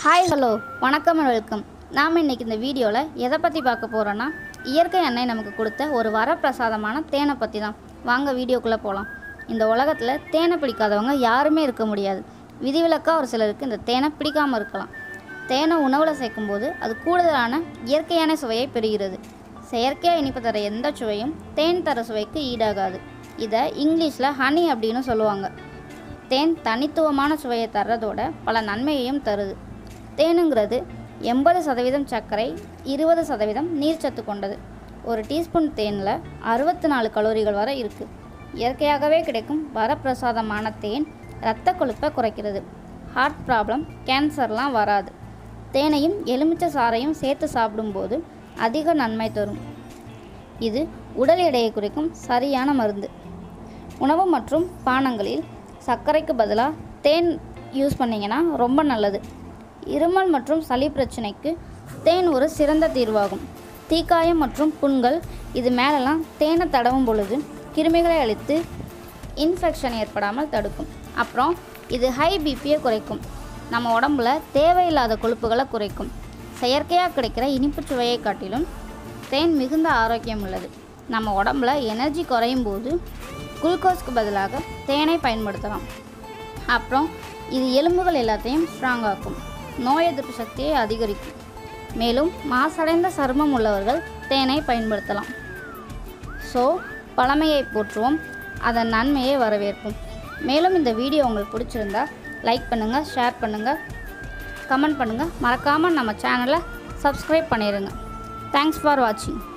hi hello வணக்கம் and welcome நாம் இன்றைக்கி இந்த வீடியோவில் எதை பற்றி பார்க்க போகிறோன்னா இயற்கை எண்ணெய் நமக்கு கொடுத்த ஒரு வரப்பிரசாதமான தேனை பற்றி தான் வாங்க வீடியோக்குள்ளே போகலாம் இந்த உலகத்தில் தேனை பிடிக்காதவங்க யாருமே இருக்க முடியாது விதிவிலக்காக ஒரு சிலருக்கு இந்த தேனை பிடிக்காமல் இருக்கலாம் தேனை உணவில் சேர்க்கும்போது அது கூடுதலான இயற்கையான சுவையை பெறுகிறது செயற்கையாக இனிப்பு தர எந்த சுவையும் தேன் தர சுவைக்கு ஈடாகாது இதை இங்கிலீஷில் ஹனி அப்படின்னு சொல்லுவாங்க தேன் தனித்துவமான சுவையை தர்றதோட பல நன்மையையும் தருது தேனுங்கிறது எண்பது சதவீதம் சர்க்கரை இருபது சதவீதம் நீர்ச்சத்து கொண்டது ஒரு டீஸ்பூன் தேனில் அறுபத்தி நாலு கலோரிகள் வரை இருக்குது இயற்கையாகவே கிடைக்கும் வரப்பிரசாதமான தேன் இரத்த கொழுப்பை குறைக்கிறது ஹார்ட் ப்ராப்ளம் கேன்சர்லாம் வராது தேனையும் எலுமிச்சை சாறையும் சேர்த்து சாப்பிடும்போது அதிக நன்மை தரும் இது உடல் எடையை குறைக்கும் சரியான மருந்து உணவு மற்றும் பானங்களில் சர்க்கரைக்கு பதிலாக தேன் யூஸ் பண்ணிங்கன்னா ரொம்ப நல்லது இருமல் மற்றும் சளி பிரச்சனைக்கு தேன் ஒரு சிறந்த தீர்வாகும் தீக்காயம் மற்றும் புண்கள் இது மேலெல்லாம் தேனை தடவும் பொழுது கிருமிகளை அழித்து இன்ஃபெக்ஷன் ஏற்படாமல் தடுக்கும் அப்புறம் இது ஹை பிபியை குறைக்கும் நம்ம உடம்புல தேவையில்லாத கொழுப்புகளை குறைக்கும் செயற்கையாக கிடைக்கிற இனிப்பு சுவையை காட்டிலும் தேன் மிகுந்த ஆரோக்கியம் உள்ளது நம்ம உடம்புல எனர்ஜி குறையும் போது குளுக்கோஸ்க்கு பதிலாக தேனை பயன்படுத்தலாம் அப்புறம் இது எலும்புகள் எல்லாத்தையும் ஸ்ட்ராங் ஆக்கும் நோய் எதிர்ப்பு சக்தியை அதிகரிக்கும் மேலும் மாசடைந்த சருமம் உள்ளவர்கள் தேனை பயன்படுத்தலாம் ஸோ பழமையை போற்றுவோம் அதன் நன்மையை வரவேற்போம் மேலும் இந்த வீடியோ உங்களுக்கு பிடிச்சிருந்தா லைக் பண்ணுங்கள் ஷேர் பண்ணுங்கள் கமெண்ட் பண்ணுங்கள் மறக்காமல் நம்ம சேனலை சப்ஸ்கிரைப் பண்ணிடுங்க தேங்க்ஸ் ஃபார் வாட்சிங்